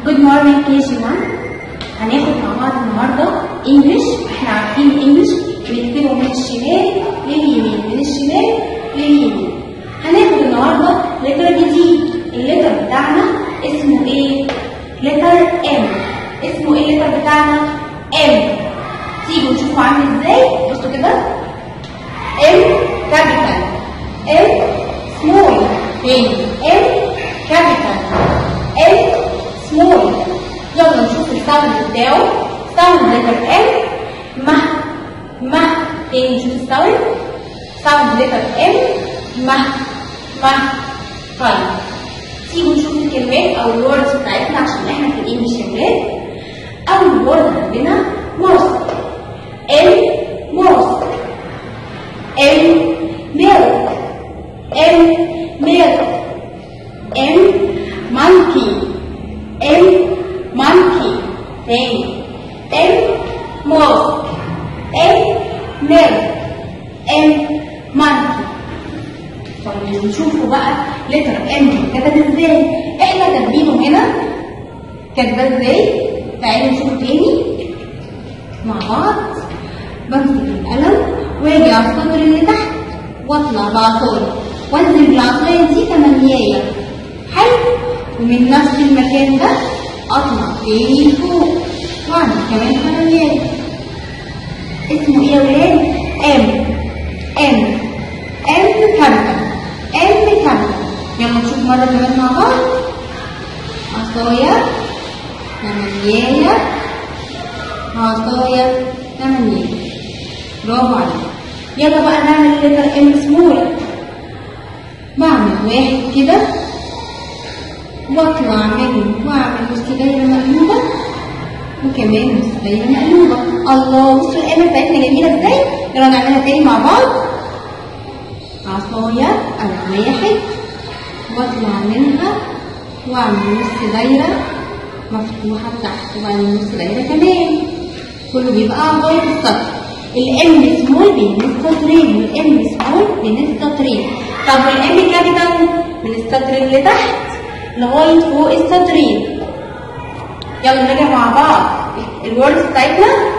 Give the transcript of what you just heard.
Good morning KG1 هناخد مع بعض النهارده انجلش احنا عارفين انجلش بنكتبه من الشمال لليمين من الشمال لليمين هناخد النهارده لتر جديد اللتر بتاعنا اسمه ايه؟ لتر ام اسمه ايه اللتر بتاعنا؟ ام تيجوا نشوفه عامل ازاي بصوا كده ام كابيتال ام سمول تاني ام كابيتال ام سمول يلا نشوف الساوند بتاعه ساوند لتر ام مه مه تاني نشوف الساوند ساوند لتر ام مه مه طيب تيجوا نشوف الكلمات او الوردز بتاعتنا عشان احنا في الانجليش يا ولاد اول وورد عندنا موست ال موست ال milk ال milk ال monkey ال monkey تاني ال mouse ال milk ال monkey طيب نشوفوا بقى لتر ام كتب ازاي احنا كاتبينه هنا كاتباه ازاي تعالوا نشوف تاني مع بعض بمسك القلم واجي على السطر اللي تحت واطلع بعصايه وانزل بالعصايه دي تمانيايه حلو ومن نفس المكان ده اطلع تاني لفوق واعمل كمان تمانيايه اسمه ايه يا ولاد؟ ام ام ام كابيتال ام كابيتال يلا نشوف مره كمان مع بعض عصايه تمانيايه عصايه تمانيايه برافو عليك يلا بقى نعمل اللتر ام سمول بعمل واحد كده واطلع منه واعمل نص دايره مقلوبه وكمان نص دايره مقلوبه الله بصوا الام بتاعتنا جميله ازاي يلا نعملها تاني مع بعض عصايه انا واحد واطلع منها واعمل نص دايره مفتوحه تحت وبعمل نص دايره كمان كله بيبقى على غايه السطر الام سمول بين السطرين والام سمول بين السطرين طب والام كابيتال من السطر اللي تحت لغايه فوق السطرين يلا نراجع مع بعض الوردز بتاعتنا